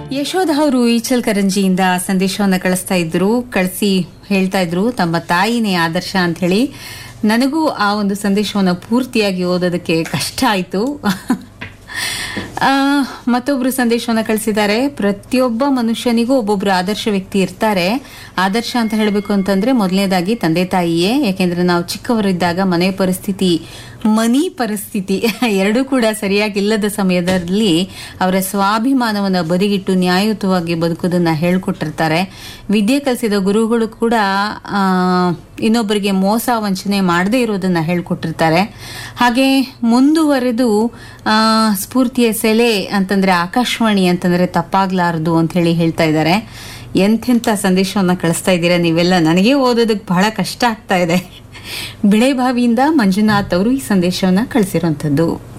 ಯಶೋಧ ಅವರು ಈಚಲ್ ಕರಂಜಿಯಿಂದ ಸಂದೇಶವನ್ನ ಕಳಿಸ್ತಾ ಇದ್ರು ಕಳಿಸಿ ಹೇಳ್ತಾ ಇದ್ರು ತಮ್ಮ ತಾಯಿನೇ ಆದರ್ಶ ಅಂತ ಹೇಳಿ ನನಗೂ ಆ ಒಂದು ಸಂದೇಶವನ್ನ ಪೂರ್ತಿಯಾಗಿ ಓದೋದಕ್ಕೆ ಕಷ್ಟ ಆಯ್ತು ಆ, ಮತ್ತೊಬ್ರು ಸಂದೇಶವನ್ನ ಕಳಿಸಿದ್ದಾರೆ ಪ್ರತಿಯೊಬ್ಬ ಮನುಷ್ಯನಿಗೂ ಒಬ್ಬೊಬ್ರು ಆದರ್ಶ ವ್ಯಕ್ತಿ ಇರ್ತಾರೆ ಆದರ್ಶ ಅಂತ ಹೇಳಬೇಕು ಅಂತಂದ್ರೆ ಮೊದಲನೇದಾಗಿ ತಂದೆ ತಾಯಿಯೇ ಯಾಕೆಂದ್ರೆ ನಾವು ಚಿಕ್ಕವರಿದ್ದಾಗ ಮನೆ ಪರಿಸ್ಥಿತಿ ಮನಿ ಪರಿಸ್ಥಿತಿ ಎರಡೂ ಕೂಡ ಸರಿಯಾಗಿಲ್ಲದ ಸಮಯದಲ್ಲಿ ಅವರ ಸ್ವಾಭಿಮಾನವನ್ನ ಬದಿಗಿಟ್ಟು ನ್ಯಾಯಯುತವಾಗಿ ಬದುಕೋದನ್ನ ಹೇಳ್ಕೊಟ್ಟಿರ್ತಾರೆ ವಿದ್ಯೆ ಕಲಿಸಿದ ಗುರುಗಳು ಕೂಡ ಆ, ಇನ್ನೊಬ್ಬರಿಗೆ ಮೋಸ ವಂಚನೆ ಮಾಡದೇ ಇರೋದನ್ನ ಹೇಳ್ಕೊಟ್ಟಿರ್ತಾರೆ ಹಾಗೆ ಮುಂದುವರೆದು ಆ, ಸ್ಫೂರ್ತಿಯ ಸೆಲೆ ಅಂತಂದ್ರೆ ಆಕಾಶವಾಣಿ ಅಂತಂದ್ರೆ ತಪ್ಪಾಗ್ಲಾರದು ಅಂತ ಹೇಳಿ ಹೇಳ್ತಾ ಇದ್ದಾರೆ ಎಂತೆಂಥ ಸಂದೇಶವನ್ನ ಕಳಿಸ್ತಾ ಇದ್ದೀರಾ ನೀವೆಲ್ಲ ನನಗೆ ಓದೋದಕ್ಕೆ ಬಹಳ ಕಷ್ಟ ಆಗ್ತಾ ಇದೆ ಬಿಳೆಬಾವಿಯಿಂದ ಮಂಜುನಾಥ್ ಅವರು ಈ ಸಂದೇಶವನ್ನ ಕಳಿಸಿರುವಂಥದ್ದು